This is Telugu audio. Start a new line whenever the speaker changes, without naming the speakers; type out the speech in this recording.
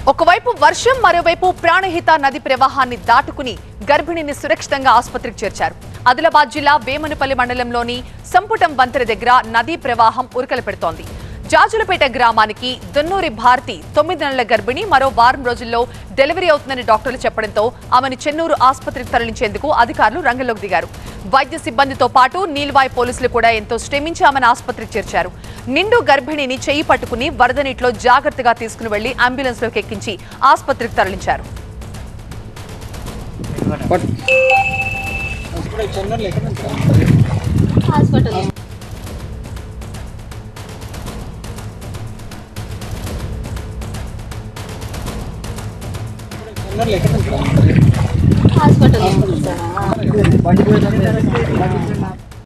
ఒకవైపు వర్షం మరోవైపు ప్రాణహిత నది ప్రవాహాన్ని దాటుకుని గర్భిణిని సురక్షితంగా ఆసుపత్రికి చేర్చారు ఆదిలాబాద్ జిల్లా వేమనపల్లి మండలంలోని సంపుటం వంతెన దగ్గర నదీ ప్రవాహం ఉరకలు పెడుతోంది జాజులపేట గ్రామానికి దున్నూరి భారతి తొమ్మిది నెలల గర్భిణి మరో వారం రోజుల్లో డెలివరీ అవుతుందని డాక్టర్లు చెప్పడంతో ఆమెను చెన్నూరు ఆసుపత్రికి తరలించేందుకు అధికారులు రంగంలోకి దిగారు వైద్య సిబ్బందితో పాటు నీల్వాయ్ పోలీసులు కూడా ఎంతో శ్రమించి ఆమెను ఆసుపత్రికి చేర్చారు నిండు గర్భిణిని చెయ్యి పట్టుకుని వరద నీటిలో జాగ్రత్తగా తీసుకుని వెళ్లి అంబులెన్స్ లోకి ఎక్కించి ఆసుపత్రికి తరలించారు
హాస్పిటల్ హాస్పిటల్